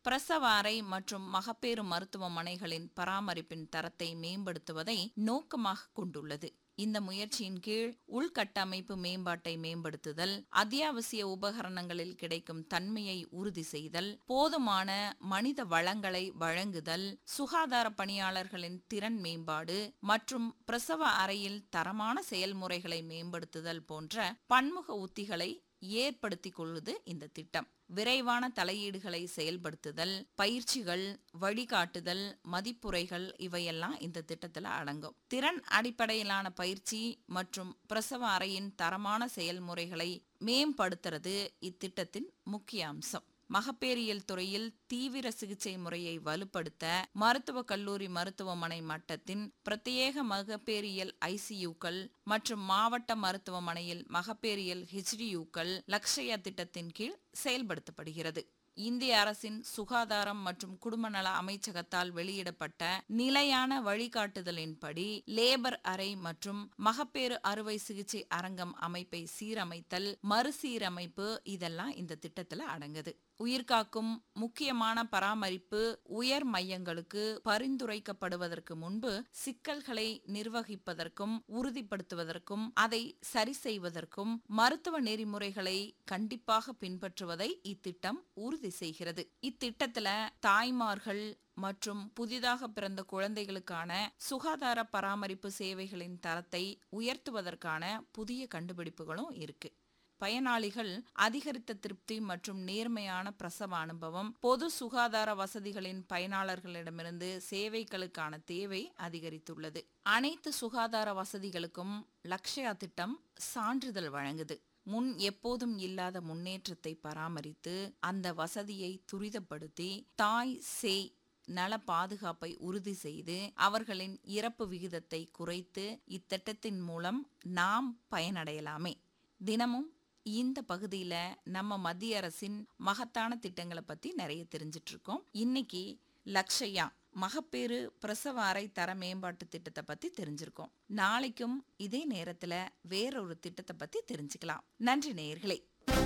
பிரசவ அறை மற்றும் மகப்பேறு மருத்துவமனைகளின் பராமரிப்பின் தரத்தை மேம்படுத்துவதை நோக்கமாக கொண்டுள்ளது இந்த முயற்சியின் கீழ் உள்கட்டமைப்பு மேம்பாட்டை மேம்படுத்துதல் அத்தியாவசிய உபகரணங்களில் கிடைக்கும் தன்மையை உறுதி செய்தல் போதுமான மனித வளங்களை வழங்குதல் சுகாதார பணியாளர்களின் திறன் மேம்பாடு மற்றும் பிரசவ அறையில் தரமான செயல்முறைகளை மேம்படுத்துதல் போன்ற பன்முக உத்திகளை ஏற்படுத்திக் கொள்வது இந்த திட்டம் விரைவான தலையீடுகளை செயல்படுத்துதல் பயிற்சிகள் வழிகாட்டுதல் மதிப்புரைகள் இவையெல்லாம் இந்த திட்டத்தில் அடங்கும் திறன் அடிப்படையிலான பயிற்சி மற்றும் பிரசவ அறையின் தரமான செயல்முறைகளை மேம்படுத்துறது இத்திட்டத்தின் முக்கிய அம்சம் மகப்பேறியல் துறையில் தீவிர சிகிச்சை முறையை வலுப்படுத்த மருத்துவக் கல்லூரி மருத்துவமனை மட்டத்தின் பிரத்யேக மகப்பேறியல் ஐசியூக்கள் மற்றும் மாவட்ட மருத்துவமனையில் மகப்பேறியல் ஹெச்டியூக்கள் லக்ஷயா திட்டத்தின் கீழ் செயல்படுத்தப்படுகிறது இந்திய அரசின் சுகாதாரம் மற்றும் குடும்ப நல அமைச்சகத்தால் வெளியிடப்பட்ட நிலையான வழிகாட்டுதலின்படி லேபர் அறை மற்றும் மகப்பேறு அறுவை சிகிச்சை அரங்கம் அமைப்பை சீரமைத்தல் மறுசீரமைப்பு இதெல்லாம் இந்த திட்டத்துல அடங்குது உயிர்காக்கும் முக்கியமான பராமரிப்பு உயர் மையங்களுக்கு பரிந்துரைக்கப்படுவதற்கு முன்பு சிக்கல்களை நிர்வகிப்பதற்கும் உறுதிப்படுத்துவதற்கும் அதை சரி செய்வதற்கும் மருத்துவ நெறிமுறைகளை கண்டிப்பாக பின்பற்றுவதை இத்திட்டம் உறுதி செய்கிறது இத்திட்டத்துல தாய்மார்கள் மற்றும் புதிதாக பிறந்த குழந்தைகளுக்கான சுகாதார பராமரிப்பு சேவைகளின் தரத்தை உயர்த்துவதற்கான புதிய கண்டுபிடிப்புகளும் இருக்கு பயனாளிகள் அதிகரித்த திருப்தி மற்றும் நேர்மையான பிரசவ அனுபவம் பொது சுகாதார வசதிகளின் பயனாளர்களிடமிருந்து சேவைகளுக்கான தேவை அதிகரித்துள்ளது அனைத்து சுகாதார வசதிகளுக்கும் லக்ஷயா திட்டம் சான்றிதழ் வழங்குது முன் எப்போதும் இல்லாத முன்னேற்றத்தை பராமரித்து அந்த வசதியை துரிதப்படுத்தி தாய் சேய் நல பாதுகாப்பை உறுதி செய்து அவர்களின் இறப்பு விகிதத்தை குறைத்து இத்திட்டத்தின் மூலம் நாம் பயனடையலாமே தினமும் இந்த பகுதியில நம்ம மத்திய அரசின் மகத்தான திட்டங்களை பத்தி நிறைய தெரிஞ்சிட்டு இருக்கோம் இன்னைக்கு லக்ஷயா மகப்பேறு பிரசவ அறை தர மேம்பாட்டு திட்டத்தை பத்தி தெரிஞ்சிருக்கோம் நாளைக்கும் இதே நேரத்துல வேறொரு திட்டத்தை பத்தி தெரிஞ்சுக்கலாம் நன்றி நேயர்களே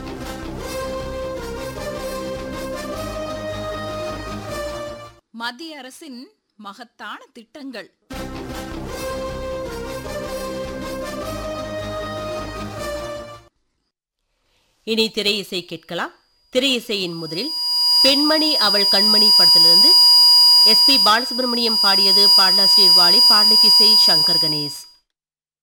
மத்திய அரசின் மகத்தான திட்டங்கள் இனி திரை இசை கேட்கலாம் திரை இசையின் முதலில் பெண்மணி அவள் கண்மணி படத்திலிருந்து எஸ் பி பாலசுப்ரமணியம் பாடியது பாடலாசிரியர் வாலி பாடலுக்கு இசை சங்கர் கணேஷ்